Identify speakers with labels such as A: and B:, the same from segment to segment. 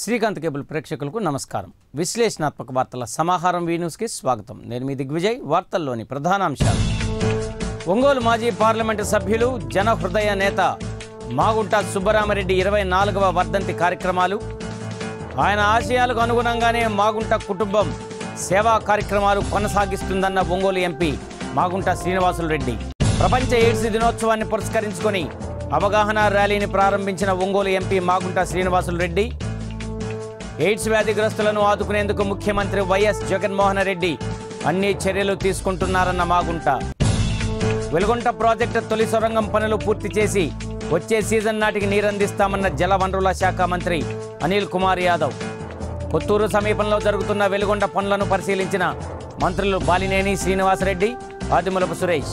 A: Srikanth cable ప్రేక్షకులకు నమస్కారం విశ్లేషణాత్మక వార్తల సమాహారం వీ న్యూస్కి స్వాగతం నేను మీ దిగ్విజయ్ వార్తల్లోని ప్రధానాంశాలు ఒంగోలు మాజీ పార్లమెంటు సభ్యులు జన హృదయ నేత మాగుంట సుబ్బరామరెడ్డి ఇరవై నాలుగవ వర్ధంతి కార్యక్రమాలు ఆయన ఆశయాలకు అనుగుణంగానే మాగుంట కుటుంబం సేవా కార్యక్రమాలు కొనసాగిస్తుందన్న ఒంగోలు ఎంపీ మాగుంట శ్రీనివాసులు రెడ్డి ప్రపంచ ఎయిడ్స్ దినోత్సవాన్ని పురస్కరించుకొని అవగాహన ర్యాలీని ప్రారంభించిన ఒంగోలు ఎంపీ మాగుంట శ్రీనివాసులు రెడ్డి ఎయిడ్స్ వ్యాధిగ్రస్తులను ఆదుకునేందుకు ముఖ్యమంత్రి వైఎస్ జగన్మోహన్ రెడ్డి అన్ని చర్యలు తీసుకుంటున్నారన్న మాగుంట వెలుగొంట ప్రాజెక్టు తొలి సొరంగం పనులు పూర్తి చేసి వచ్చే సీజన్ నాటికి నీరందిస్తామన్న జలవనరుల శాఖ మంత్రి అనిల్ కుమార్ యాదవ్ కొత్తూరు సమీపంలో జరుగుతున్న వెలుగొండ పనులను పరిశీలించిన మంత్రులు బాలినేని శ్రీనివాసరెడ్డి ఆదిమూలపు సురేష్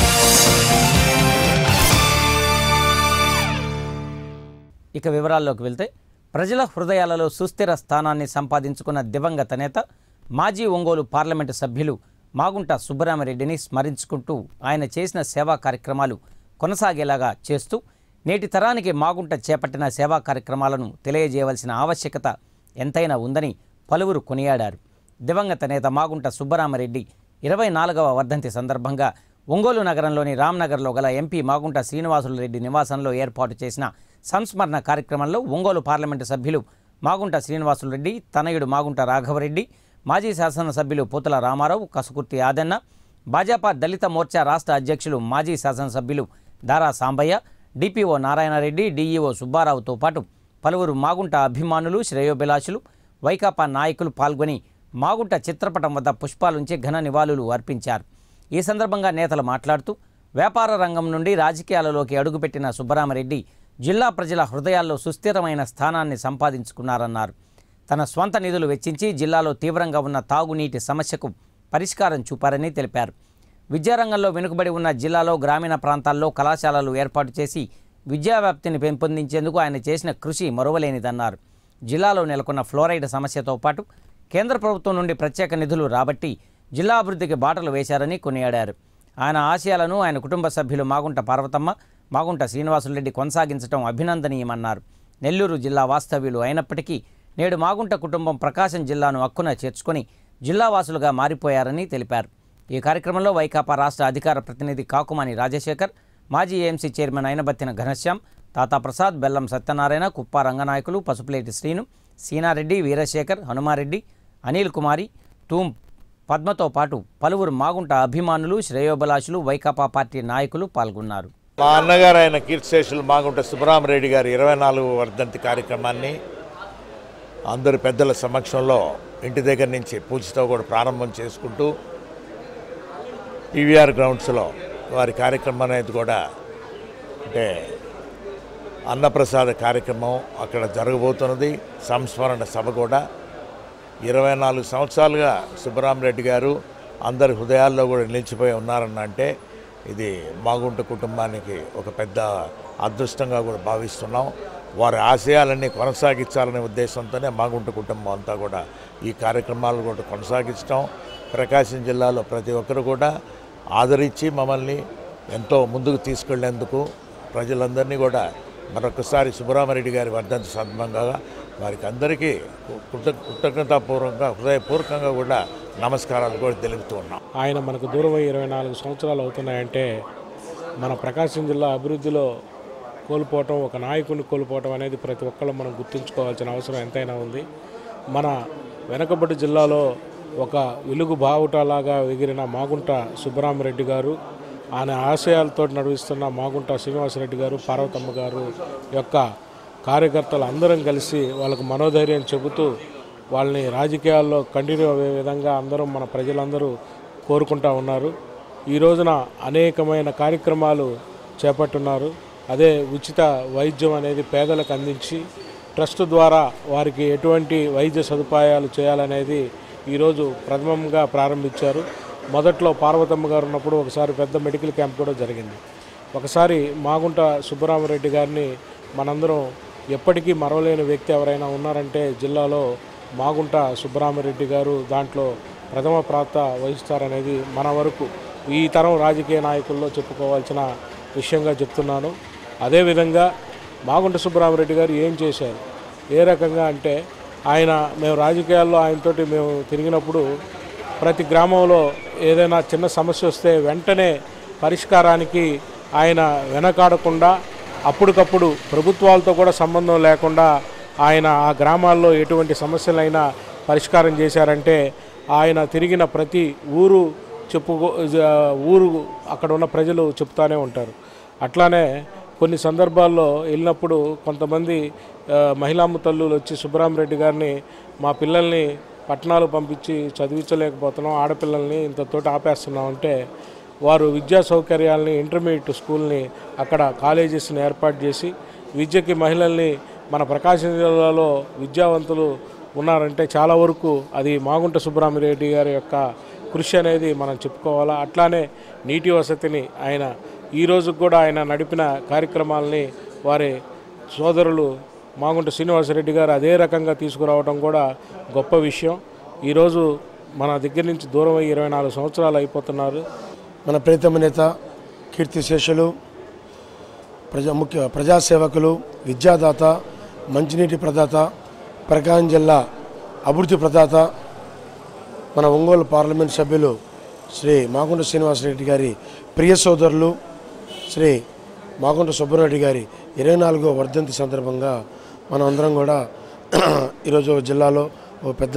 A: ఇక వివరాల్లోకి వెళ్తే ప్రజల హృదయాలలో సుస్థిర స్థానాన్ని సంపాదించుకున్న దివంగత నేత మాజీ ఒంగోలు పార్లమెంటు సభ్యులు మాగుంట సుబ్బరామరెడ్డిని స్మరించుకుంటూ ఆయన చేసిన సేవా కార్యక్రమాలు కొనసాగేలాగా చేస్తూ నేటి తరానికి మాగుంట చేపట్టిన సేవా కార్యక్రమాలను తెలియజేయవలసిన ఆవశ్యకత ఎంతైనా ఉందని పలువురు కొనియాడారు దివంగత నేత మాగుంట సుబ్బరామరెడ్డి ఇరవై నాలుగవ వర్ధంతి సందర్భంగా ఒంగోలు నగరంలోని రామ్నగర్లో గల ఎంపీ మాగుంట శ్రీనివాసులు రెడ్డి నివాసంలో ఏర్పాటు చేసిన సంస్మరణ కార్యక్రమంలో ఒంగోలు పార్లమెంటు సభ్యులు మాగుంట శ్రీనివాసులు రెడ్డి తనయుడు మాగుంట రాఘవరెడ్డి మాజీ శాసనసభ్యులు పోతుల రామారావు కసుకుర్తి ఆదన్న భాజపా దళిత మోర్చా రాష్ట్ర అధ్యక్షులు మాజీ శాసనసభ్యులు దారా సాంబయ్య డిపిఓ నారాయణరెడ్డి డీఈఓ సుబ్బారావుతో పాటు పలువురు మాగుంట అభిమానులు శ్రేయోభిలాషులు వైకాపా నాయకులు పాల్గొని మాగుంట చిత్రపటం వద్ద పుష్పాలుంచి ఘన నివాళులు అర్పించారు ఈ సందర్భంగా నేతలు మాట్లాడుతూ వ్యాపార రంగం నుండి రాజకీయాలలోకి అడుగుపెట్టిన సుబ్బరామరెడ్డి జిల్లా ప్రజల హృదయాల్లో సుస్థిరమైన స్థానాన్ని సంపాదించుకున్నారన్నారు తన స్వంత నిధులు వెచ్చించి జిల్లాలో తీవ్రంగా ఉన్న తాగునీటి సమస్యకు పరిష్కారం చూపారని తెలిపారు విద్యారంగంలో వెనుకబడి ఉన్న జిల్లాలో గ్రామీణ ప్రాంతాల్లో కళాశాలలు ఏర్పాటు చేసి విద్యా వ్యాప్తిని పెంపొందించేందుకు ఆయన చేసిన కృషి మరువలేనిదన్నారు జిల్లాలో నెలకొన్న ఫ్లోరైడ్ సమస్యతో పాటు కేంద్ర ప్రభుత్వం నుండి ప్రత్యేక నిధులు రాబట్టి జిల్లా అభివృద్ధికి బాటలు వేశారని కొనియాడారు ఆయన ఆశయాలను ఆయన కుటుంబ సభ్యులు మాగుంట పార్వతమ్మ మాగుంట శ్రీనివాసులరెడ్డి కొనసాగించడం అభినందనీయమన్నారు నెల్లూరు జిల్లా వాస్తవ్యులు అయినప్పటికీ నేడు మాగుంట కుటుంబం ప్రకాశం జిల్లాను అక్కున చేర్చుకొని జిల్లావాసులుగా మారిపోయారని తెలిపారు ఈ కార్యక్రమంలో వైకాపా రాష్ట్ర అధికార ప్రతినిధి కాకుమాని రాజశేఖర్ మాజీ ఏఎంసీ చైర్మన్ అయినబత్తిన ఘనశ్యాం తాతాప్రసాద్ బెల్లం సత్యనారాయణ కుప్ప రంగనాయకులు పసుపులేటి శ్రీను సీనారెడ్డి వీరశేఖర్ హనుమారెడ్డి అనిల్ కుమారి తూం పద్మతో పాటు పలువురు మాగుంట అభిమానులు శ్రేయోభిలాషులు వైకాపా పార్టీ నాయకులు పాల్గొన్నారు
B: మా అన్నగారు ఆయన కీర్తిశేషులు మాగుంట సుబ్బరామరెడ్డి గారి ఇరవై నాలుగు వర్ధంతి కార్యక్రమాన్ని అందరు పెద్దల సమక్షంలో ఇంటి దగ్గర నుంచి పూజతో కూడా ప్రారంభం చేసుకుంటూ పీవీఆర్ గ్రౌండ్స్లో వారి కార్యక్రమం అనేది కూడా అంటే అన్నప్రసాద కార్యక్రమం అక్కడ జరగబోతున్నది సంస్మరణ సభ కూడా ఇరవై నాలుగు సంవత్సరాలుగా సుబ్బరామరెడ్డి గారు అందరి హృదయాల్లో కూడా నిలిచిపోయి ఉన్నారన్న అంటే ఇది మాగుంట కుటుంబానికి ఒక పెద్ద అదృష్టంగా కూడా భావిస్తున్నాం వారి ఆశయాలన్నీ కొనసాగించాలనే ఉద్దేశంతోనే మాగుంట కుటుంబం అంతా కూడా ఈ కార్యక్రమాలు కూడా కొనసాగించడం ప్రకాశం జిల్లాలో ప్రతి ఒక్కరు కూడా ఆదరించి మమ్మల్ని ఎంతో ముందుకు తీసుకెళ్లేందుకు ప్రజలందరినీ కూడా మరొకసారి సుబ్బరామరెడ్డి గారి వర్ధంతి సందర్భంగా వారికి అందరికీ కృత కృతజ్ఞతాపూర్వకంగా హృదయపూర్వకంగా కూడా నమస్కారాలు కూడా తెలుపుతూ ఉన్నాం
C: ఆయన మనకు దూరం అయ్యి ఇరవై నాలుగు సంవత్సరాలు అవుతున్నాయంటే మన ప్రకాశం జిల్లా అభివృద్ధిలో కోల్పోవటం ఒక నాయకుడిని కోల్పోవటం అనేది ప్రతి ఒక్కళ్ళు మనం గుర్తుంచుకోవాల్సిన అవసరం ఎంతైనా ఉంది మన వెనకబడి జిల్లాలో ఒక వెలుగు బావుటలాగా ఎగిరిన మాగుంట సుబ్బరామరెడ్డి గారు ఆయన ఆశయాలతో నడిపిస్తున్న మాగుంట శ్రీనివాసరెడ్డి గారు పార్వతమ్మ గారు యొక్క కార్యకర్తలు అందరం కలిసి వాళ్ళకు మనోధైర్యం చెబుతూ వాళ్ళని రాజకీయాల్లో కంటిన్యూ అయ్యే విధంగా అందరం మన ప్రజలందరూ కోరుకుంటా ఉన్నారు ఈ రోజున అనేకమైన కార్యక్రమాలు చేపట్టున్నారు అదే ఉచిత వైద్యం అనేది పేదలకు అందించి ట్రస్ట్ ద్వారా వారికి ఎటువంటి వైద్య సదుపాయాలు చేయాలనేది ఈరోజు ప్రథమంగా ప్రారంభించారు మొదట్లో పార్వతమ్మ గారు ఉన్నప్పుడు ఒకసారి పెద్ద మెడికల్ క్యాంప్ కూడా జరిగింది ఒకసారి మాగుంట సుబ్బరామరెడ్డి గారిని మనందరం ఎప్పటికీ మరవలేని వ్యక్తి ఎవరైనా ఉన్నారంటే జిల్లాలో మాగుంట సుబ్బరామరెడ్డి గారు దాంట్లో ప్రథమ ప్రాత వహిస్తారనేది మన వరకు ఈ తరం రాజకీయ నాయకుల్లో చెప్పుకోవాల్సిన విషయంగా చెప్తున్నాను అదేవిధంగా మాగుంట సుబ్బరామరెడ్డి గారు ఏం చేశారు ఏ రకంగా అంటే ఆయన మేము రాజకీయాల్లో ఆయనతోటి మేము తిరిగినప్పుడు ప్రతి గ్రామంలో ఏదైనా చిన్న సమస్య వస్తే వెంటనే పరిష్కారానికి ఆయన వెనకాడకుండా అప్పటికప్పుడు ప్రభుత్వాలతో కూడా సంబంధం లేకుండా ఆయన ఆ గ్రామాల్లో ఎటువంటి సమస్యలైనా పరిష్కారం చేశారంటే ఆయన తిరిగిన ప్రతి ఊరు చెప్పుకో జ- ఊరు అక్కడ ఉన్న ప్రజలు చెప్తానే ఉంటారు అట్లానే కొన్ని సందర్భాల్లో వెళ్ళినప్పుడు కొంతమంది ఆ, మహిళామ్మ తల్లులు వచ్చి సుబ్బరామరెడ్డి గారిని మా పిల్లల్ని పట్టణాలు పంపించి చదివించలేకపోతున్నాం ఆడపిల్లల్ని ఇంతతోటి ఆపేస్తున్నాం అంటే వారు విద్యా సౌకర్యాలని ఇంటర్మీడియట్ స్కూల్ని అక్కడ కాలేజెస్ని ఏర్పాటు చేసి విద్యకి మహిళల్ని మన ప్రకాశం జిల్లాలో విద్యావంతులు ఉన్నారంటే చాలా వరకు అది మాగుంట సుబ్బరామిరెడ్డి గారి యొక్క కృషి అనేది మనం చెప్పుకోవాలా అట్లానే నీటి వసతిని ఆయన ఈ రోజు కూడా ఆయన నడిపిన కార్యక్రమాలని వారి సోదరులు మాగుంట శ్రీనివాసరెడ్డి గారు అదే రకంగా తీసుకురావడం కూడా గొప్ప విషయం ఈరోజు మన దగ్గర నుంచి దూరం అయ్యి ఇరవై నాలుగు సంవత్సరాలు అయిపోతున్నారు
D: మన ప్రీతమ నేత కీర్తిశేషులు ప్రజా ముఖ్య ప్రజాసేవకులు విద్యాదాత మంచినీటి ప్రదాత ప్రకాశం జిల్లా అభివృద్ధి ప్రదాత మన ఒంగోలు పార్లమెంట్ సభ్యులు శ్రీ మాగుంట శ్రీనివాసరెడ్డి గారి ప్రియ సోదరులు శ్రీ మాగుంట సుబ్బరెడ్డి గారి ఇరవై నాలుగో వర్ధంతి సందర్భంగా మనం అందరం కూడా ఈరోజు జిల్లాలో ఓ పెద్ద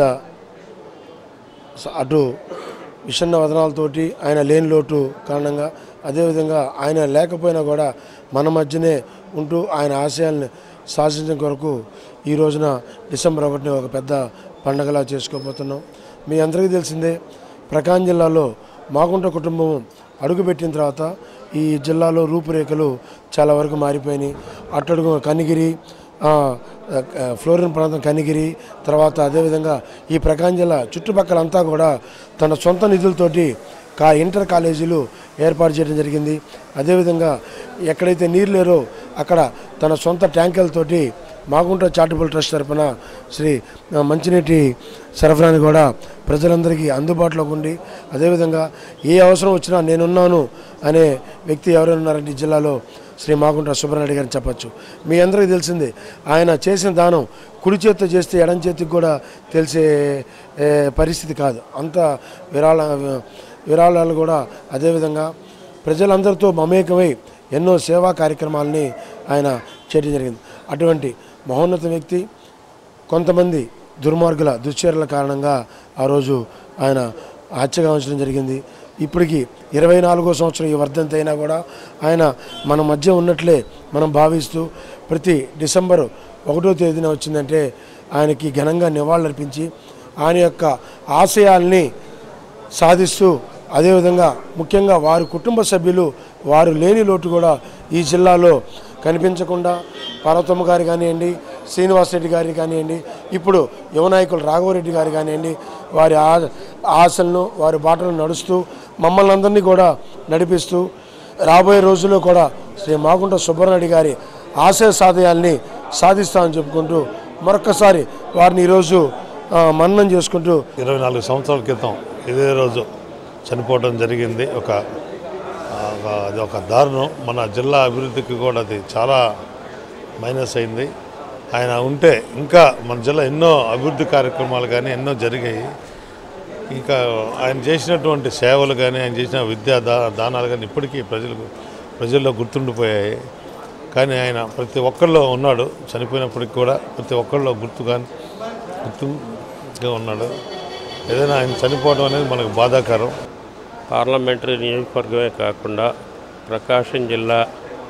D: స- అటు విషన్న వదనాలతోటి ఆయన లేని లోటు కారణంగా అదేవిధంగా ఆయన లేకపోయినా కూడా మన మధ్యనే ఉంటూ ఆయన ఆశయాల్ని సాధించడం కొరకు ఈ రోజున డిసెంబర్ ఒకటిని ఒక పెద్ద పండగలా చేసుకోబోతున్నాం మీ అందరికీ తెలిసిందే ప్రకాశం జిల్లాలో మాగుంట కుటుంబం అడుగుపెట్టిన తర్వాత ఈ జిల్లాలో రూపురేఖలు చాలా వరకు మారిపోయినాయి అట్టడుగు కనిగిరి ఆ, ఆ, ఫ్లోరిన్ ప్రాంతం కనిగిరి తర్వాత అదేవిధంగా ఈ ప్రకాశం జిల్లా చుట్టుపక్కలంతా కూడా తన సొంత నిధులతోటి కా ఇంటర్ కాలేజీలు ఏర్పాటు చేయడం జరిగింది అదేవిధంగా ఎక్కడైతే నీరు లేరో అక్కడ తన సొంత ట్యాంకులతోటి మాగుంట చారిటబుల్ ట్రస్ట్ తరపున శ్రీ ఆ, మంచినీటి సరఫరాని కూడా ప్రజలందరికీ అందుబాటులోకి ఉండి అదేవిధంగా ఏ అవసరం వచ్చినా నేనున్నాను అనే వ్యక్తి ఎవరైనా ఉన్నారంటే ఈ జిల్లాలో శ్రీ మాగుంట సుబ్రహ్మణ్య గారిని చెప్పచ్చు మీ అందరికీ తెలిసిందే ఆయన చేసిన దానం కుడి చేత్తో చేస్తే ఎడం చేతికి కూడా తెలిసే ఏ, పరిస్థితి కాదు అంత విరాళ విరాళాలు కూడా అదేవిధంగా ప్రజలందరితో మమేకమై ఎన్నో సేవా కార్యక్రమాలని ఆయన చేయడం జరిగింది అటువంటి మహోన్నత వ్యక్తి కొంతమంది దుర్మార్గుల దుశ్చర్యల కారణంగా ఆ రోజు ఆయన హత్యగా ఉంచడం జరిగింది ఇప్పటికి ఇరవై నాలుగో సంవత్సరం ఈ వర్ధంతి అయినా కూడా ఆయన మన మధ్య ఉన్నట్లే మనం భావిస్తూ ప్రతి డిసెంబరు ఒకటో తేదీన వచ్చిందంటే ఆయనకి ఘనంగా నివాళులర్పించి ఆయన యొక్క ఆశయాల్ని సాధిస్తూ అదేవిధంగా ముఖ్యంగా వారి కుటుంబ సభ్యులు వారు లేని లోటు కూడా ఈ జిల్లాలో కనిపించకుండా పార్వతమ్మ గారు కానివ్వండి శ్రీనివాసరెడ్డి గారి కానివ్వండి ఇప్పుడు యువ నాయకులు రాఘవరెడ్డి గారు కానివ్వండి వారి ఆ- ఆశలను వారి బాటలను నడుస్తూ మమ్మల్ని అందరినీ కూడా నడిపిస్తూ రాబోయే రోజుల్లో కూడా శ్రీ మాగుంట సుబ్బరెడ్డి గారి ఆశయ సాధయాల్ని సాధిస్తామని చెప్పుకుంటూ మరొక్కసారి వారిని ఈరోజు ఆ, మన్ననం చేసుకుంటూ
E: ఇరవై నాలుగు సంవత్సరాల క్రితం ఇదే రోజు చనిపోవడం జరిగింది ఒక ఆ, ఒక- అది ఒక దారుణం మన జిల్లా అభివృద్ధికి కూడా అది చాలా మైనస్ అయింది ఆయన ఉంటే ఇంకా మన జిల్లా ఎన్నో అభివృద్ధి కార్యక్రమాలు కానీ ఎన్నో జరిగాయి ఇంకా ఆయన చేసినటువంటి సేవలు కానీ ఆయన చేసిన విద్యా దా దానాలు కానీ ఇప్పటికీ ప్రజలకు ప్రజల్లో గుర్తుండిపోయాయి కానీ ఆయన ప్రతి ఒక్కరిలో ఉన్నాడు చనిపోయినప్పటికి కూడా ప్రతి ఒక్కరిలో గుర్తు కానీ గుర్తుగా ఉన్నాడు ఏదైనా ఆయన చనిపోవడం అనేది మనకు బాధాకరం
F: పార్లమెంటరీ నియోజకవర్గమే కాకుండా ప్రకాశం జిల్లా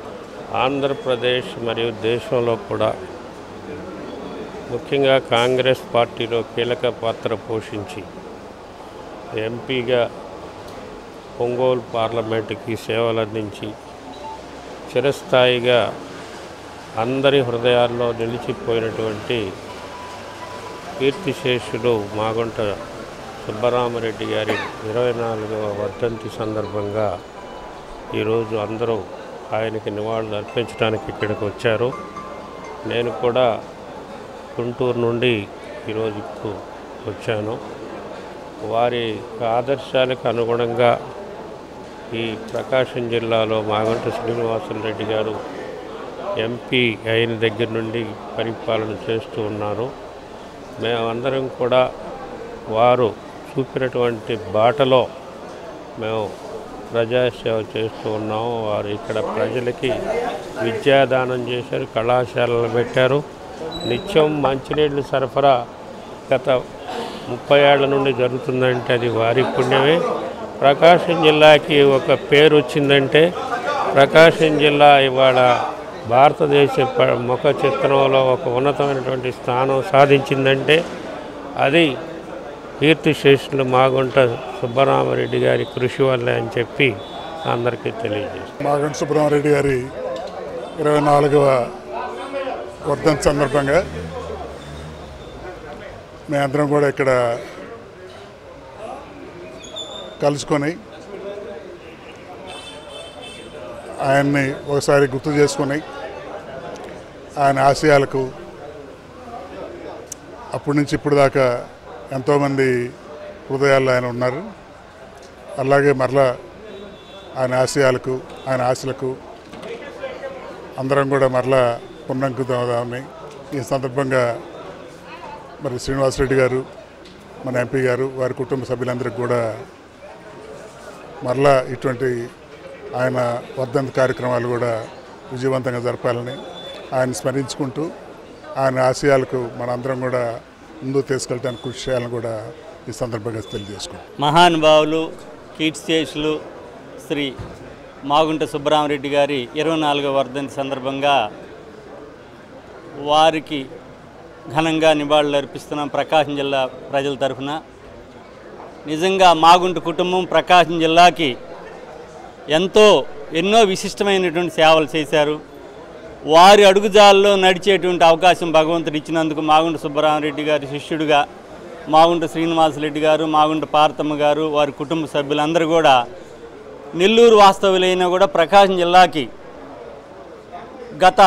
F: ఆంధ్రప్రదేశ్ మరియు దేశంలో కూడా ముఖ్యంగా కాంగ్రెస్ పార్టీలో కీలక పాత్ర పోషించి ఎంపీగా ఒంగోలు పార్లమెంటుకి సేవలు అందించి చిరస్థాయిగా అందరి హృదయాల్లో నిలిచిపోయినటువంటి కీర్తిశేషుడు మాగుంట సుబ్బరామరెడ్డి గారి ఇరవై నాలుగవ వర్ధంతి సందర్భంగా ఈరోజు అందరూ ఆయనకి నివాళులు అర్పించడానికి ఇక్కడికి వచ్చారు నేను కూడా గుంటూరు నుండి ఈరోజు ఇప్పుడు వచ్చాను వారి ఆదర్శాలకు అనుగుణంగా ఈ ప్రకాశం జిల్లాలో మాగంట శ్రీనివాసరెడ్డి గారు ఎంపీ అయిన దగ్గర నుండి పరిపాలన చేస్తూ ఉన్నారు మేమందరం కూడా వారు చూపినటువంటి బాటలో మేము ప్రజాసేవ చేస్తూ ఉన్నాము వారు ఇక్కడ ప్రజలకి విద్యాదానం చేశారు కళాశాలలు పెట్టారు నిత్యం మంచినీళ్ళు సరఫరా గత ముప్పై ఏళ్ల నుండి జరుగుతుందంటే అది వారి పుణ్యమే ప్రకాశం జిల్లాకి ఒక పేరు వచ్చిందంటే ప్రకాశం జిల్లా ఇవాళ భారతదేశ ప- ముఖ చిత్రంలో ఒక ఉన్నతమైనటువంటి స్థానం సాధించిందంటే అది కీర్తిశేషులు మాగుంట సుబ్బరామరెడ్డి గారి కృషి వల్లే అని చెప్పి అందరికీ తెలియజేస్తాను
G: మాగంటి సుబ్రహ్మారెడ్డి గారి ఇరవై నాలుగవ వర్ధంతి సందర్భంగా మేమందరం కూడా ఇక్కడ కలుసుకొని ఆయన్ని ఒకసారి గుర్తు చేసుకొని ఆయన ఆశయాలకు అప్పటి నుంచి ఇప్పుడు దాకా ఎంతోమంది హృదయాల్లో ఆయన ఉన్నారు అలాగే మరలా ఆయన ఆశయాలకు ఆయన ఆశలకు అందరం కూడా మరలా పున్నంకుదామని ఈ సందర్భంగా మరి శ్రీనివాసరెడ్డి గారు మన ఎంపీ గారు వారి కుటుంబ సభ్యులందరికీ కూడా మరలా ఇటువంటి ఆయన వర్ధంతి కార్యక్రమాలు కూడా విజయవంతంగా జరపాలని ఆయన స్మరించుకుంటూ ఆయన ఆశయాలకు మనందరం కూడా ముందుకు తీసుకెళ్ళడానికి కృషి చేయాలని కూడా ఈ సందర్భంగా తెలియజేసుకుంటాం
H: మహానుభావులు కీర్తిశేషులు శ్రీ మాగుంట సుబ్బరామరెడ్డి గారి ఇరవై నాలుగవ వర్ధంతి సందర్భంగా వారికి ఘనంగా నివాళులు అర్పిస్తున్నాం ప్రకాశం జిల్లా ప్రజల తరఫున నిజంగా మాగుంట కుటుంబం ప్రకాశం జిల్లాకి ఎంతో ఎన్నో విశిష్టమైనటువంటి సేవలు చేశారు వారి అడుగుజాల్లో నడిచేటువంటి అవకాశం భగవంతుడు ఇచ్చినందుకు మాగుంట సుబ్బరామరెడ్డి గారి శిష్యుడిగా మాగుంట శ్రీనివాసరెడ్డి గారు మాగుంట పార్తమ్మ గారు వారి కుటుంబ సభ్యులందరూ కూడా నెల్లూరు వాస్తవులైనా కూడా ప్రకాశం జిల్లాకి గత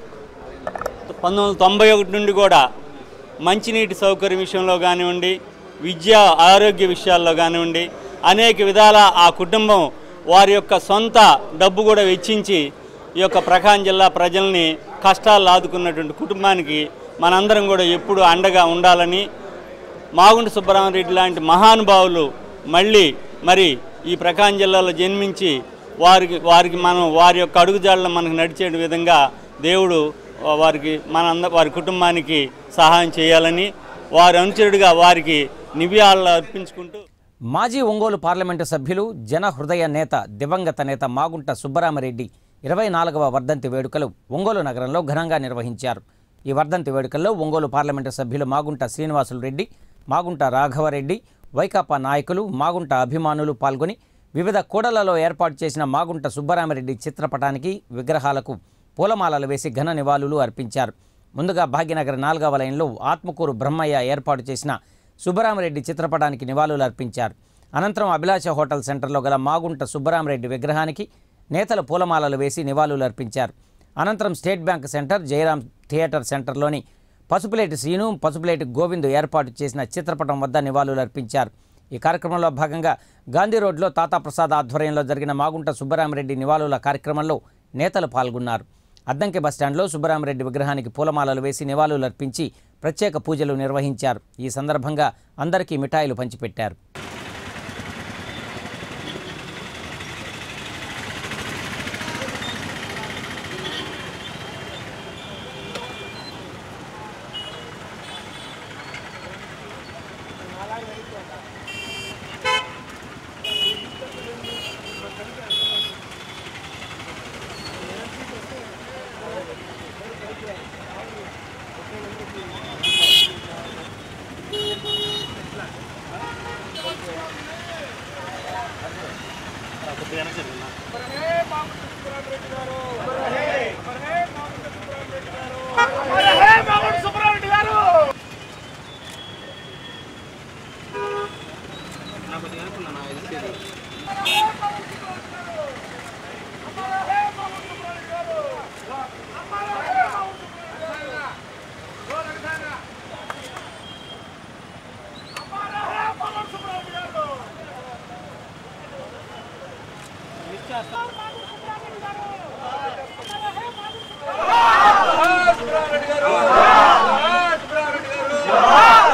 H: పంతొమ్మిది వందల తొంభై ఒకటి నుండి కూడా మంచినీటి సౌకర్యం విషయంలో కానివ్వండి విద్య ఆరోగ్య విషయాల్లో కానివ్వండి అనేక విధాల ఆ కుటుంబం వారి యొక్క సొంత డబ్బు కూడా వెచ్చించి ఈ యొక్క ప్రకాశం జిల్లా ప్రజల్ని కష్టాలు ఆదుకున్నటువంటి కుటుంబానికి మనందరం కూడా ఎప్పుడు అండగా ఉండాలని మాగుంట సుబ్బరామరెడ్డి లాంటి మహానుభావులు మళ్ళీ మరి ఈ ప్రకాశం జిల్లాలో జన్మించి వారికి వారికి మనం వారి యొక్క అడుగుజాడలో మనకు నడిచే విధంగా దేవుడు వారికి మనంద వారి కుటుంబానికి సహాయం చేయాలని వారి అనుచరుడిగా వారికి నివ్యాలు అర్పించుకుంటూ
A: మాజీ ఒంగోలు పార్లమెంటు సభ్యులు జన హృదయ నేత దివంగత నేత మాగుంట సుబ్బరామరెడ్డి ఇరవై నాలుగవ వర్ధంతి వేడుకలు ఒంగోలు నగరంలో ఘనంగా నిర్వహించారు ఈ వర్ధంతి వేడుకల్లో ఒంగోలు పార్లమెంటు సభ్యులు మాగుంట శ్రీనివాసులు రెడ్డి మాగుంట రాఘవరెడ్డి వైకాపా నాయకులు మాగుంట అభిమానులు పాల్గొని వివిధ కూడలలో ఏర్పాటు చేసిన మాగుంట సుబ్బరామరెడ్డి చిత్రపటానికి విగ్రహాలకు పూలమాలలు వేసి ఘన నివాళులు అర్పించారు ముందుగా భాగ్యనగర్ నాలుగవ లైన్లో ఆత్మకూరు బ్రహ్మయ్య ఏర్పాటు చేసిన సుబ్బరామరెడ్డి చిత్రపటానికి నివాళులు అర్పించారు అనంతరం అభిలాష హోటల్ సెంటర్లో గల మాగుంట సుబ్బరామరెడ్డి విగ్రహానికి నేతలు పూలమాలలు వేసి నివాళులు అర్పించారు అనంతరం State Bank centre Jayaram theatre సెంటర్లోని పసుపులేటి శ్రీను పసుపులేటి గోవింద్ ఏర్పాటు చేసిన చిత్రపటం వద్ద నివాళులు అర్పించారు ఈ కార్యక్రమంలో భాగంగా గాంధీ రోడ్లో తాతాప్రసాద్ ఆధ్వర్యంలో జరిగిన మాగుంట సుబ్బరామరెడ్డి నివాళుల కార్యక్రమంలో నేతలు పాల్గొన్నారు అద్దంకి బస్టాండ్లో సుబ్బరామరెడ్డి విగ్రహానికి పూలమాలలు వేసి నివాళులు అర్పించి ప్రత్యేక పూజలు నిర్వహించారు ఈ సందర్భంగా అందరికీ మిఠాయిలు పంచిపెట్టారు
I: గారు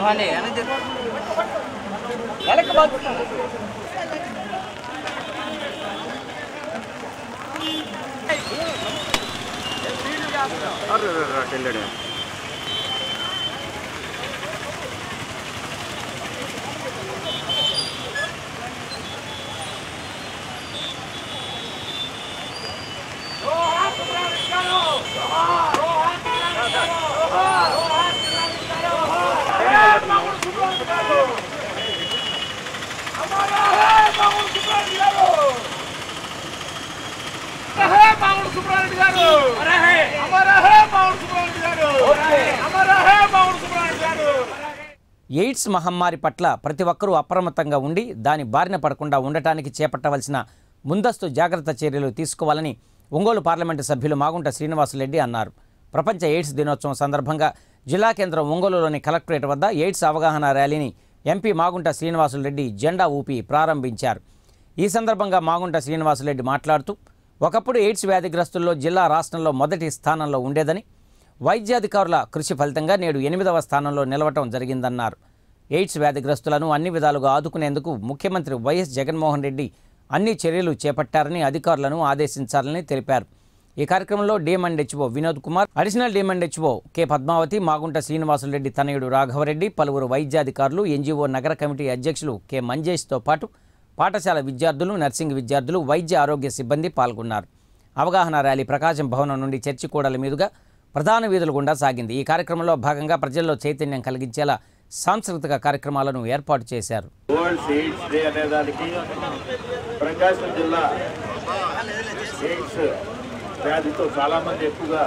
A: ఎయిడ్స్ మహమ్మారి పట్ల ప్రతి ఒక్కరూ అప్రమత్తంగా ఉండి దాని బారిన పడకుండా ఉండటానికి చేపట్టవలసిన ముందస్తు జాగ్రత్త చర్యలు తీసుకోవాలని ఒంగోలు పార్లమెంటు సభ్యులు మాగుంట శ్రీనివాసులరెడ్డి అన్నారు ప్రపంచ ఎయిడ్స్ దినోత్సవం సందర్భంగా జిల్లా కేంద్రం ఒంగోలులోని కలెక్టరేట్ వద్ద ఎయిడ్స్ అవగాహన ర్యాలీని ఎంపీ మాగుంట శ్రీనివాసులరెడ్డి జెండా ఊపి ప్రారంభించారు ఈ సందర్భంగా మాగుంట శ్రీనివాసులరెడ్డి మాట్లాడుతూ ఒకప్పుడు ఎయిడ్స్ వ్యాధిగ్రస్తుల్లో జిల్లా రాష్ట్రంలో మొదటి స్థానంలో ఉండేదని వైద్యాధికారుల కృషి ఫలితంగా నేడు ఎనిమిదవ స్థానంలో నిలవటం జరిగిందన్నారు ఎయిడ్స్ వ్యాధిగ్రస్తులను అన్ని విధాలుగా ఆదుకునేందుకు ముఖ్యమంత్రి వైఎస్ జగన్మోహన్ రెడ్డి అన్ని చర్యలు చేపట్టారని అధికారులను ఆదేశించాలని తెలిపారు ఈ కార్యక్రమంలో DM and HO Vinod Kumar additional DM and HO K Padmavathi Magunta Srinivasulu Reddy తనయుడు రాఘవరెడ్డి పలువురు వైద్యాధికారులు ఎన్జీఓ నగర కమిటీ అధ్యక్షులు కె మంజేష్తో పాటు పాఠశాల విద్యార్థులు నర్సింగ్ విద్యార్థులు వైద్య ఆరోగ్య సిబ్బంది పాల్గొన్నారు అవగాహన ర్యాలీ ప్రకాశం భవనం నుండి చర్చి కూడల మీదుగా ప్రధాన వీధుల గుండా సాగింది ఈ కార్యక్రమంలో భాగంగా ప్రజల్లో చైతన్యం కలిగించేలా సాంస్కృతిక కార్యక్రమాలను ఏర్పాటు చేశారు
B: వరల్డ్ ఎయిడ్స్ డే అనే దానికి ప్రకాశం జిల్లా ఎయిడ్స్ వ్యాధితో చాలామంది ఎక్కువగా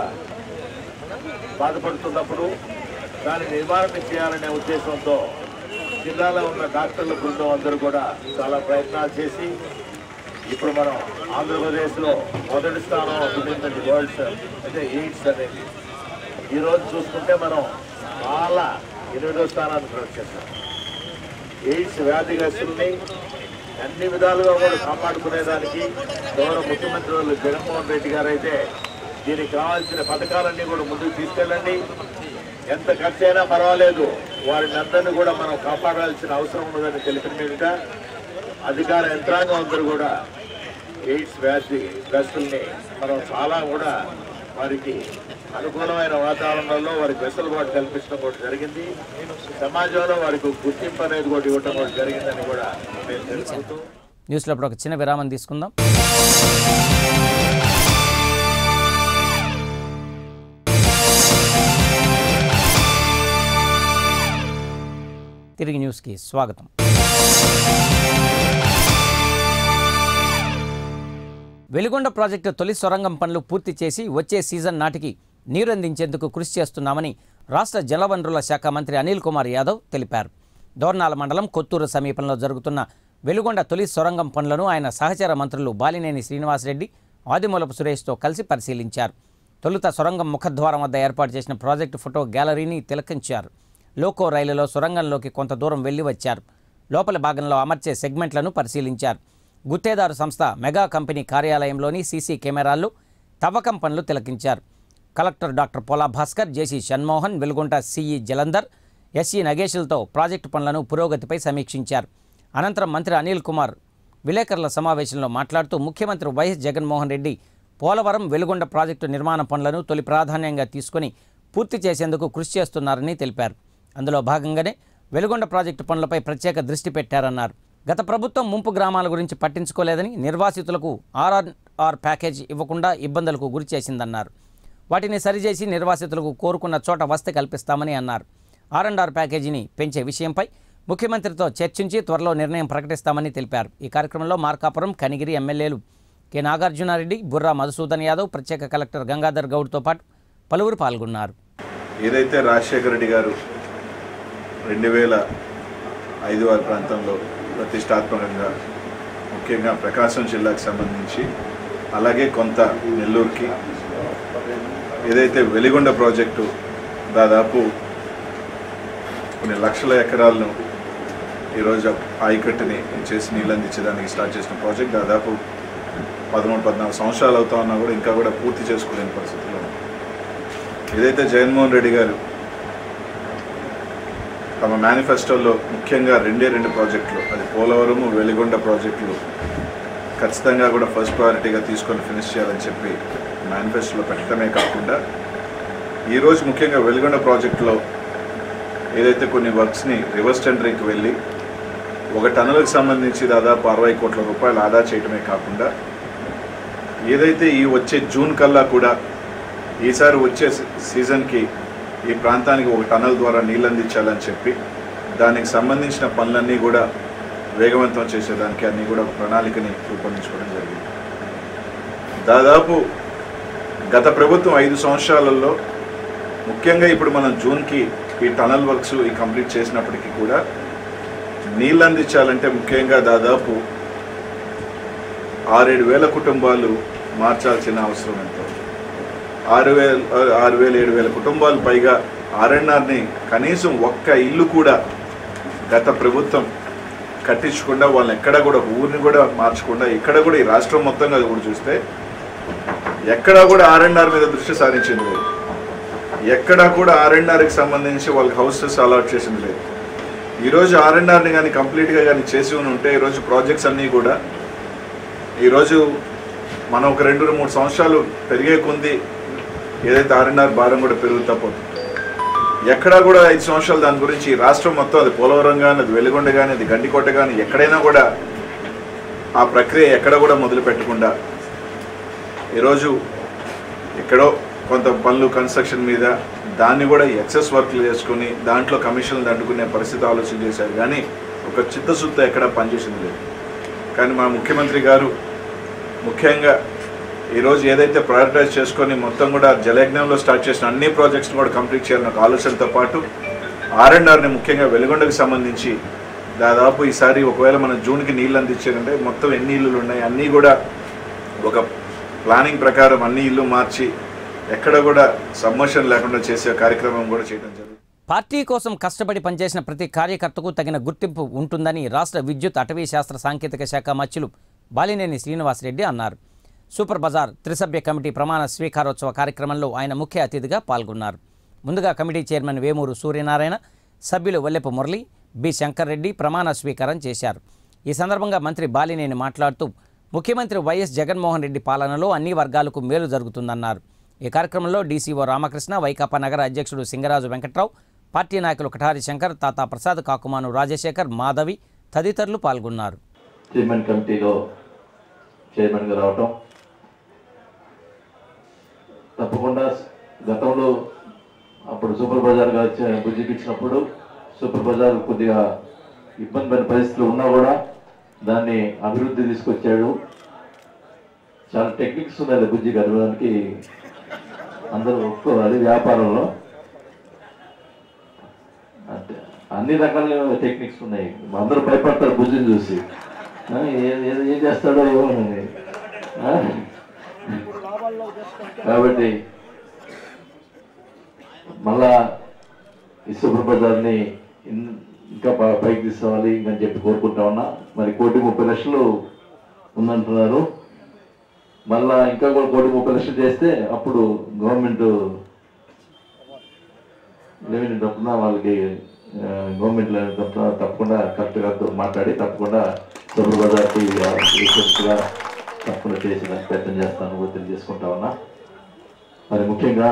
B: బాధపడుతున్నప్పుడు దాని నివారణ చేయాలనే ఉద్దేశంతో జిల్లాలో ఉన్న డాక్టర్ల బృందం అందరూ కూడా చాలా ప్రయత్నాలు చేసి ఇప్పుడు మనం ఆంధ్రప్రదేశ్లో మొదటి స్థానం ఉంటుంది వరల్డ్స్ అంటే ఎయిడ్స్ అనేది ఈరోజు చూసుకుంటే మనం చాలా ఎనిమిదో స్థానానికి వచ్చేసాం ఎయిడ్స్ వ్యాధిగ్రస్తుల్ని అన్ని విధాలుగా కూడా కాపాడుకునేదానికి గౌరవ ముఖ్యమంత్రి వాళ్ళు జగన్మోహన్ రెడ్డి గారు అయితే దీనికి కావాల్సిన పథకాలన్నీ కూడా ముందుకు తీసుకెళ్ళండి ఎంత ఖర్చు అయినా పర్వాలేదు వారిని అందరినీ కూడా మనం కాపాడాల్సిన అవసరం ఉన్నదని తెలిపిన మీదట అధికార యంత్రాంగం అందరూ కూడా ఎయిడ్స్ వ్యాధి గ్రస్తుల్ని మనం చాలా కూడా వారికి అనుకూలమైన వాతావరణంలో వారికి వెసులుబాటు కల్పించడం కూడా జరిగింది సమాజంలో వారికి ఒక గుర్తింపు అనేది కూడా ఇవ్వడం కూడా జరిగిందని కూడా నేను తెలుసుకుంటూ
A: న్యూస్లో ఇప్పుడు ఒక చిన్న విరామం తీసుకుందాం తిరిగి న్యూస్కి స్వాగతం వెలిగొండ ప్రాజెక్టు తొలి సొరంగం పనులు పూర్తి చేసి వచ్చే సీజన్ నాటికి నీరు అందించేందుకు కృషి చేస్తున్నామని రాష్ట్ర జలవనరుల శాఖ మంత్రి అనిల్ కుమార్ యాదవ్ తెలిపారు దోర్నాల మండలం కొత్తూరు సమీపంలో జరుగుతున్న వెలుగొండ తొలి సొరంగం పనులను ఆయన సహచర మంత్రులు బాలినేని శ్రీనివాసరెడ్డి ఆదిమూలపు సురేష్తో కలిసి పరిశీలించారు తొలుత సొరంగం ముఖద్వారం వద్ద ఏర్పాటు చేసిన ప్రాజెక్టు ఫోటో గ్యాలరీని తిలకించారు లోకో రైలులో సొరంగంలోకి కొంత దూరం వెళ్లి వచ్చారు లోపలి భాగంలో అమర్చే సెగ్మెంట్లను పరిశీలించారు గుత్తేదారు సంస్థ మెగా కంపెనీ కార్యాలయంలోని సీసీ కెమెరాల్లో తవ్వకం పనులు తిలకించారు collector doctor Pola Bhaskar JC Shanmohan Veligonda CE Jalandhar SE నగేష్లతో ప్రాజెక్టు పనులను పురోగతిపై సమీక్షించారు అనంతరం మంత్రి అనిల్ కుమార్ విలేకరుల సమావేశంలో మాట్లాడుతూ ముఖ్యమంత్రి వైఎస్ జగన్మోహన్ రెడ్డి పోలవరం వెలుగొండ ప్రాజెక్టు నిర్మాణ పనులను తొలి ప్రాధాన్యంగా తీసుకొని పూర్తి చేసేందుకు కృషి చేస్తున్నారని తెలిపారు అందులో భాగంగానే వెలుగొండ ప్రాజెక్టు పనులపై ప్రత్యేక దృష్టి పెట్టారన్నారు గత ప్రభుత్వం ముంపు గ్రామాల గురించి పట్టించుకోలేదని నిర్వాసితులకు ఆర్ఆర్ఆర్ ప్యాకేజ్ ఇవ్వకుండా ఇబ్బందులకు గురి చేసిందన్నారు వాటిని సరిచేసి నిర్వాసితులకు కోరుకున్న చోట వసతి కల్పిస్తామని అన్నారు ఆర్ అండ్ ఆర్ ప్యాకేజీని పెంచే విషయంపై ముఖ్యమంత్రితో చర్చించి త్వరలో నిర్ణయం ప్రకటిస్తామని తెలిపారు ఈ కార్యక్రమంలో మార్కాపురం కనిగిరి ఎమ్మెల్యేలు కె నాగార్జునారెడ్డి బుర్రా మధుసూదన్ యాదవ్ ప్రత్యేక కలెక్టర్ గంగాధర్ గౌడ్తో పాటు పలువురు పాల్గొన్నారు
I: ఏదైతే రాజశేఖర రెడ్డి గారు రెండు వేల ఐదు ఆరు ప్రాంతంలో ప్రతిష్టాత్మకంగా ముఖ్యంగా ప్రకాశం జిల్లాకు సంబంధించి అలాగే కొంత నెల్లూరుకి ఏదైతే వెలిగొండ ప్రాజెక్టు దాదాపు కొన్ని లక్షల ఎకరాలను ఈరోజు ఆయకట్టుని చేసి నీళ్ళు అందించడానికి స్టార్ట్ చేసిన ప్రాజెక్ట్ దాదాపు పదమూడు పద్నాలుగు సంవత్సరాలు అవుతా ఉన్నా కూడా ఇంకా కూడా పూర్తి చేసుకోలేని పరిస్థితిలో ఉంది. ఏదైతే జగన్మోహన్ రెడ్డి గారు తమ మేనిఫెస్టోలో ముఖ్యంగా రెండే రెండు ప్రాజెక్టులు అది పోలవరము వెలిగొండ ప్రాజెక్టులు ఖచ్చితంగా కూడా ఫస్ట్ ప్రయారిటీగా తీసుకొని ఫినిష్ చేయాలని చెప్పి మేనిఫెస్టోలో పెట్టడమే కాకుండా ఈరోజు ముఖ్యంగా వెలిగొండ ప్రాజెక్టులో ఏదైతే కొన్ని వర్క్స్ని రివర్స్ టెండరింగ్కి వెళ్ళి ఒక టన్నులకు సంబంధించి దాదాపు అరవై కోట్ల రూపాయలు ఆదా చేయడమే కాకుండా ఏదైతే ఈ వచ్చే జూన్ కల్లా కూడా ఈసారి వచ్చే సీ- సీజన్కి ఈ ప్రాంతానికి ఒక టన్నల్ ద్వారా నీళ్ళు అందించాలని చెప్పి దానికి సంబంధించిన పనులన్నీ కూడా వేగవంతం చేసేదానికి అన్నీ కూడా ఒక ప్రణాళికని రూపొందించుకోవడం జరిగింది దాదాపు గత ప్రభుత్వం ఐదు సంవత్సరాలలో ముఖ్యంగా ఇప్పుడు మనం జూన్కి ఈ టనల్ వర్క్స్ ఈ కంప్లీట్ చేసినప్పటికీ కూడా నీళ్ళు అందించాలంటే ముఖ్యంగా దాదాపు ఆరేడు వేల కుటుంబాలు మార్చాల్సిన అవసరం ఎంతో ఆరు వేల ఆరు వేల ఏడు వేల కుటుంబాలు పైగా ఆర్ఎన్ఆర్ని కనీసం ఒక్క ఇల్లు కూడా గత ప్రభుత్వం కట్టించకుండా వాళ్ళని ఎక్కడ కూడా ఒక ఊరిని కూడా మార్చకుండా ఇక్కడ కూడా ఈ రాష్ట్రం మొత్తంగా కూడా చూస్తే ఎక్కడా కూడా ఆర్ఎన్ఆర్ మీద దృష్టి సారించింది లేదు ఎక్కడా కూడా ఆర్ఎన్ఆర్కి సంబంధించి వాళ్ళకి హౌసెస్ అలాట్ చేసింది లేదు ఈరోజు ఆర్ఎన్ఆర్ని కానీ కంప్లీట్గా కానీ చేసి ఉని ఉంటే ఈరోజు ప్రాజెక్ట్స్ అన్నీ కూడా ఈరోజు మనం ఒక రెండు మూడు సంవత్సరాలు పెరిగే కొంది ఏదైతే ఆర్ఎన్ఆర్ భారం కూడా పెరుగుతా పోతుంది ఎక్కడా కూడా ఐదు సంవత్సరాలు దాని గురించి ఈ రాష్ట్రం మొత్తం అది పోలవరం కానీ అది వెలుగొండ కానీ అది గండికోట కానీ ఎక్కడైనా కూడా ఆ ప్రక్రియ ఎక్కడ కూడా మొదలు పెట్టకుండా ఈరోజు ఎక్కడో కొంత పనులు కన్స్ట్రక్షన్ మీద దాన్ని కూడా ఎక్సెస్ వర్క్లు చేసుకుని దాంట్లో కమిషన్లు దండుకునే పరిస్థితి ఆలోచన చేశారు కానీ ఒక చిత్తశుద్ధి ఎక్కడ పనిచేసింది లేదు కానీ మా ముఖ్యమంత్రి గారు ముఖ్యంగా ఈరోజు ఏదైతే ప్రయారిటైజ్ చేసుకొని మొత్తం కూడా జలయజ్ఞంలో స్టార్ట్ చేసిన అన్ని ప్రాజెక్ట్స్ని కూడా కంప్లీట్ చేయాలన్న ఒక ఆలోచనతో పాటు ఆర్ఎండ్ఆర్ని ముఖ్యంగా వెలుగొండకు సంబంధించి దాదాపు ఈసారి ఒకవేళ మనం జూన్కి నీళ్ళు అందించారంటే మొత్తం ఎన్ని ఇల్లులు ఉన్నాయి అన్నీ కూడా ఒక ప్లానింగ్ ప్రకారం అన్ని ఇల్లు మార్చి ఎక్కడ కూడా సబ్మర్షన్ లేకుండా చేసే కార్యక్రమం కూడా చేయడం జరుగుతుంది
A: పార్టీ కోసం కష్టపడి పనిచేసిన ప్రతి కార్యకర్తకు తగిన గుర్తింపు ఉంటుందని రాష్ట్ర విద్యుత్ అటవీ శాస్త్ర సాంకేతిక శాఖ మచ్చులు బాలినేని శ్రీనివాసరెడ్డి అన్నారు సూపర్ బజార్ త్రిసభ్య కమిటీ ప్రమాణ స్వీకారోత్సవ కార్యక్రమంలో ఆయన ముఖ్య అతిథిగా పాల్గొన్నారు ముందుగా కమిటీ చైర్మన్ వేమూరు సూర్యనారాయణ సభ్యులు వల్లెపు మురళి బి శంకర్ రెడ్డి ప్రమాణ స్వీకారం చేశారు ఈ సందర్భంగా మంత్రి బాలినేని మాట్లాడుతూ ముఖ్యమంత్రి వైఎస్ జగన్మోహన్ రెడ్డి పాలనలో అన్ని వర్గాలకు మేలు జరుగుతుందన్నారు ఈ కార్యక్రమంలో డీసీఓ రామకృష్ణ వైకాపా నగర అధ్యక్షుడు సింగరాజు వెంకట్రావు పార్టీ నాయకులు కఠారి శంకర్ తాతా ప్రసాద్ కాకుమాను రాజశేఖర్ మాధవి తదితరులు పాల్గొన్నారు
J: చైర్మన్ కమిటీలో చైర్మన్గా రావటం తప్పకుండా గతంలో అప్పుడు సూపర్ బజార్గా బుజ్జికిచ్చినప్పుడు సూపర్ బజార్ కొద్దిగా ఇబ్బంది పడిన పరిస్థితులు ఉన్నా కూడా దాన్ని అభివృద్ధి తీసుకొచ్చాడు చాలా టెక్నిక్స్ ఉన్నాయి బుజ్జి గారు దానికి అందరూ ఒప్పుకోవాలి వ్యాపారంలో అంటే అన్ని రకాల టెక్నిక్స్ ఉన్నాయి అందరూ భయపడతారు బుజ్జిని చూసి ఆ, ఏ- ఏ- ఏం చేస్తాడో ఏమోనని ఆ? కాబట్టి మళ్ళా ఈ సూపర్ బజార్ని ఇన్- ఇంకా ప- పైకి తీసుకోవాలి అని చెప్పి కోరుకుంటా ఉన్నా మరి కోటి ముప్పై లక్షలు ఉందంటున్నారు మళ్ళా ఇంకా కూడా కోటి ముప్పై లక్షలు చేస్తే అప్పుడు గవర్నమెంట్ రెవెన్యూ తప్పున వాళ్ళకి ఆ, గవర్నమెంట్ లెవెల్ తప్పున తప్పకుండా కరెక్ట్గా మాట్లాడి తప్పకుండా సూపర్ బజార్కి రీసెర్చ్గా తప్పకుండా చేసేదానికి ప్రయత్నం చేస్తాను ఒత్తిడి చేసుకుంటా ఉన్నా మరి ముఖ్యంగా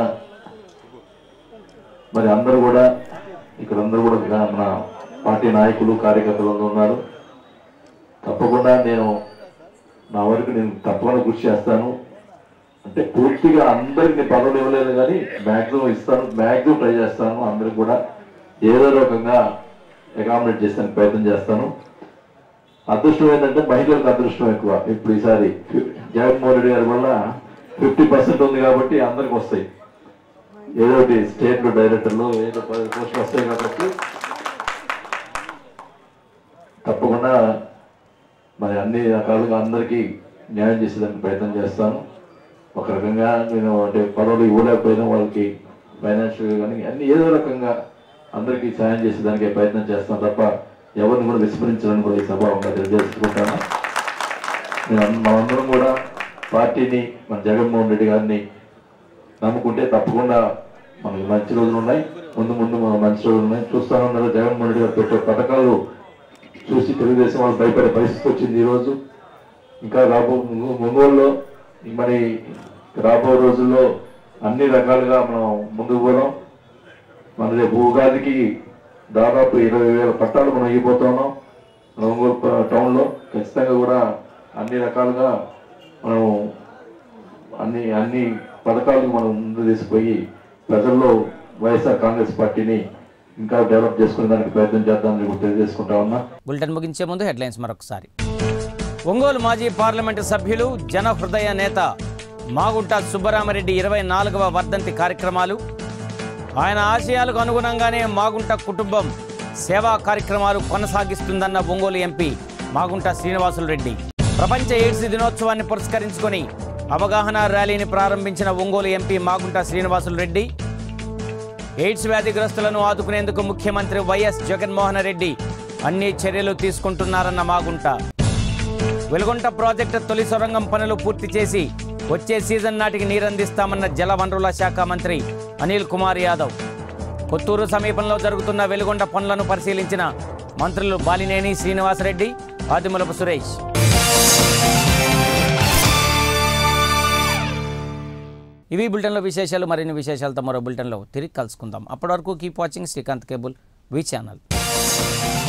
J: మరి అందరూ కూడా ఇక్కడ అందరూ కూడా గా- మన పార్టీ నాయకులు కార్యకర్తలు అందరూ ఉన్నారు తప్పకుండా నేను నా వరకు నేను తప్పకుండా కృషి చేస్తాను అంటే పూర్తిగా అందరికి పదవులు ఇవ్వలేదు కానీ మ్యాక్సిమం ఇస్తాను మ్యాక్సిమం ట్రై చేస్తాను అందరికి కూడా ఏదో రకంగా అకామిడేట్ చేస్తానికి ప్రయత్నం చేస్తాను అదృష్టం ఏంటంటే మహిళలకు అదృష్టం ఎక్కువ ఇప్పుడు ఈసారి జగన్మోహన్ రెడ్డి గారి వల్ల ఫిఫ్టీ పర్సెంట్ ఉంది కాబట్టి అందరికి వస్తాయి ఏదో ఒకటి స్టేట్ డైరెక్టర్లు ఏదో పది పోస్టులు వస్తాయి కాబట్టి తప్పకుండా మరి అన్ని రకాలుగా అందరికీ న్యాయం చేసేదానికి ప్రయత్నం చేస్తాను ఒక రకంగా నేను అంటే పదవులు ఇవ్వలేకపోయినా వాళ్ళకి ఫైనాన్షియల్గా కానీ అన్ని ఏదో రకంగా అందరికీ సాయం చేసేదానికి ప్రయత్నం చేస్తాను తప్ప ఎవరిని కూడా విస్మరించాలని కూడా ఈ సభావంగా తెలియజేసుకుంటాను నేను అన్- మనందరం కూడా పార్టీని మన జగన్మోహన్ రెడ్డి గారిని నమ్ముకుంటే తప్పకుండా మనకి మంచి రోజులు ఉన్నాయి ముందు ముందు మా మంచి రోజులు ఉన్నాయి చూస్తాను ఉన్నారు జగన్మోహన్ రెడ్డి గారు పెట్టే పథకాలు చూసి తెలుగుదేశం వాళ్ళు భయపడే పరిస్థితి వచ్చింది ఈరోజు ఇంకా రాబో ముందు- ఒంగోలులో మరి రాబో రోజుల్లో అన్ని రకాలుగా మనం ముందుకు పోదాం మన రేపు ఉగాదికి దాదాపు ఇరవై వేల పట్టాలు మనం ఇవ్వబోతున్నాం మన ఒంగోలు ప- టౌన్లో ఖచ్చితంగా కూడా అన్ని రకాలుగా మనం అన్ని అన్ని పథకాలను మనం ముందు తీసుకుపోయి ప్రజల్లో వైఎస్ఆర్ కాంగ్రెస్ పార్టీని ఇంకా డెవలప్ చేసుకునే దానికి ప్రయత్నం చేద్దామని కూడా తెలియజేసుకుంటా ఉన్నా
A: బులెటిన్ ముగించే ముందు హెడ్లైన్స్ మరొకసారి ఒంగోలు మాజీ పార్లమెంటు సభ్యులు జన హృదయ నేత మాగుంట సుబ్బరామరెడ్డి ఇరవై నాలుగవ వర్ధంతి కార్యక్రమాలు ఆయన ఆశయాలకు అనుగుణంగానే మాగుంట కుటుంబం సేవా కార్యక్రమాలు కొనసాగిస్తుందన్న ఒంగోలు ఎంపీ మాగుంట శ్రీనివాసులు రెడ్డి ప్రపంచ ఎయిడ్స్ దినోత్సవాన్ని పురస్కరించుకొని అవగాహన ర్యాలీని ప్రారంభించిన ఒంగోలు ఎంపీ మాగుంట శ్రీనివాసులు రెడ్డి ఎయిడ్స్ వ్యాధిగ్రస్తులను ఆదుకునేందుకు ముఖ్యమంత్రి వైఎస్ జగన్మోహన్ రెడ్డి అన్ని చర్యలు తీసుకుంటున్నారన్న మాగుంట వెలుగొంట ప్రాజెక్టు తొలి సొరంగం పనులు పూర్తి చేసి వచ్చే సీజన్ నాటికి నీరందిస్తామన్న జల వనరుల శాఖ మంత్రి అనిల్ కుమార్ యాదవ్ కొత్తూరు సమీపంలో జరుగుతున్న వెలుగొండ పనులను పరిశీలించిన మంత్రులు బాలినేని శ్రీనివాసరెడ్డి ఆదిమూలపు సురేష్ ఇవి బులెటిన్లో విశేషాలు మరిన్ని విశేషాలతో మరో బులెటిన్లో తిరిగి కలుసుకుందాం అప్పటి వరకు keep watching Srikanth cable V channel